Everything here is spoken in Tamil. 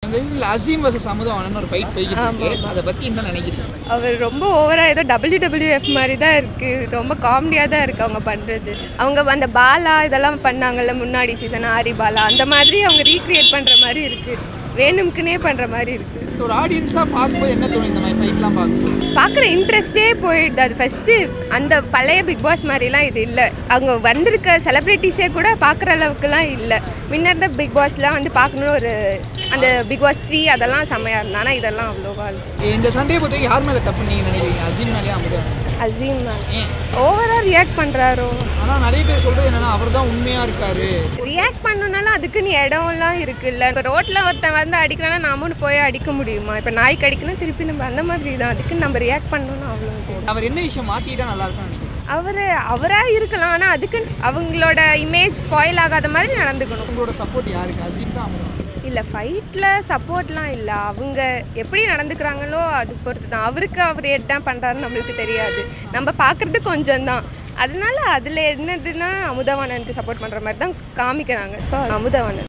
அந்த இதில் அசீம் வர்சஸ் அமுதவானன் ஒரு ஃபைட் போய்கிட்டு இருக்கு அதை பற்றி என்ன நினைக்கிறீங்க அவர் ரொம்ப ஓவராக ஏதோ டபிள்யூ டபிள்யூஎஃப் மாதிரி தான் இருக்குது ரொம்ப காமெடியாக தான் இருக்குது அவங்க பண்ணுறது அவங்க அந்த பாலா இதெல்லாம் பண்ணாங்கல்ல முன்னாடி சீசன் ஆரி பாலா அந்த மாதிரி அவங்க ரீக்ரியேட் பண்ணுற மாதிரி இருக்குது வேணும்க்குனே பண்ணுற மாதிரி இருக்குது ஒரு ஆடியன்ஸாக பார்க்கும்போது என்ன தோணும் இந்த மாதிரி ஃபைட்லாம் பார்க்கும்போது பார்க்குற இன்ட்ரெஸ்டே போயிடுது அது ஃபஸ்ட்டு அந்த பழைய பிக் பாஸ் மாதிரிலாம் இது இல்லை அவங்க வந்திருக்க செலிப்ரிட்டிஸே கூட பார்க்குற அளவுக்குலாம் இல்லை முன்ன இருந்த பிக் பாஸ்லாம் வந்து பார்க்கணுன்னு ஒரு அந்த பிக் பாஸ் த்ரீ அதெல்லாம் செம்மையாக இருந்தா ஆனால் இதெல்லாம் அவ்வளோவா இல்லை இந்த சண்டையை பொறுத்த வரைக்கும் யார் மேலே தப்பு நீங்கள் நினைக்கிறீங்க அசீம் மேலேயே அமுதவானன் அசீம் ஏன் ஓவராக ரியாக்ட் பண்ணுறாரோ ஆனால் நிறைய பேர் சொல்கிறது என்னன்னா அவர் தான் உண்மையாக இருக்காரு ரியாக்ட் பண்ணனால அதுக்குன்னு இடம்லாம் இருக்குல்ல இப்போ ரோட்டில் ஒருத்தன் வந்து அடிக்கிறான்னா நாமும் போய் அடிக்க முடியுமா இப்போ நாய்க்கு அடிக்கணும் திருப்பி நம்ம அந்த மாதிரி தான் அதுக்குன்னு நம்ம ரியாக்ட் பண்ணணும்னு அவ்வளோ இது. அவர் என்ன விஷயம் மாற்றிட்டா நல்லா இருக்கும்னு நினைக்கிறேன் அவர் அவராக இருக்கலாம் ஆனால் அதுக்கு அவங்களோட இமேஜ் ஸ்பாயில் ஆகாத மாதிரி நடந்துக்கணும் உங்களோட சப்போர்ட் யாருக்கு அசீம் தான் அமுதவானன் இல்லை ஃபைட்டில் சப்போர்ட்லாம் இல்லை அவங்க எப்படி நடந்துக்கிறாங்களோ அது பொறுத்து தான் அவருக்கு அவர் என்ன பண்ணுறாருன்னு நம்மளுக்கு தெரியாது நம்ம பார்க்குறது கொஞ்சம் தான் அதனால அதில் என்னதுன்னா அமுதவாணனுக்கு சப்போர்ட் பண்ணுற மாதிரி தான் காமிக்கிறாங்க ஸோ அமுதவாணன்